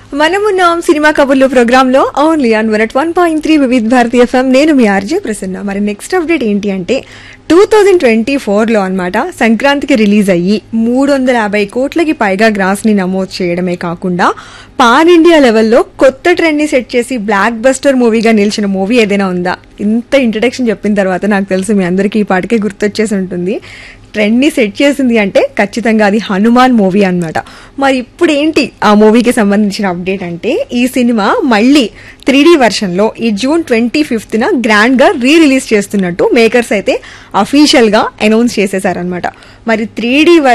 మనమున్నాం సినిమా కబుర్లు ప్రోగ్రామ్ లో only on one one point three Vividh Bharati FM నేను మీ ఆర్జే ప్రసన్న మరి నెక్స్ట్ అప్డేట్ ఏంటి అంటే టూ థౌజండ్ ట్వంటీ ఫోర్లో అనమాట సంక్రాంతికి రిలీజ్ అయ్యి మూడు వందల యాభై కోట్లకి పైగా గ్రాస్ ని నమోదు చేయడమే కాకుండా పాన్ ఇండియా లెవెల్లో కొత్త ట్రెండ్ ని సెట్ చేసి బ్లాక్ బస్టర్ మూవీగా నిలిచిన మూవీ ఏదైనా ఉందా ఇంత ఇంట్రడక్షన్ చెప్పిన తర్వాత నాకు తెలుసు మీ అందరికీ ఈ పాటికే గుర్తొచ్చేసి ఉంటుంది ట్రెండ్ ని సెట్ చేసింది అంటే ఖచ్చితంగా అది హనుమాన్ మూవీ అన్నమాట మరి ఇప్పుడు ఏంటి ఆ మూవీకి సంబంధించిన అప్డేట్ అంటే ఈ సినిమా మళ్ళీ త్రీ డి వర్షన్ లో ఈ జూన్ ట్వంటీ ఫిఫ్త్ న గ్రాండ్ గా రీ రిలీజ్ చేస్తున్నట్టు మేకర్స్ అయితే అఫీషియల్ గా అనౌన్స్ చేసేసారనమాట మరి త్రీ డి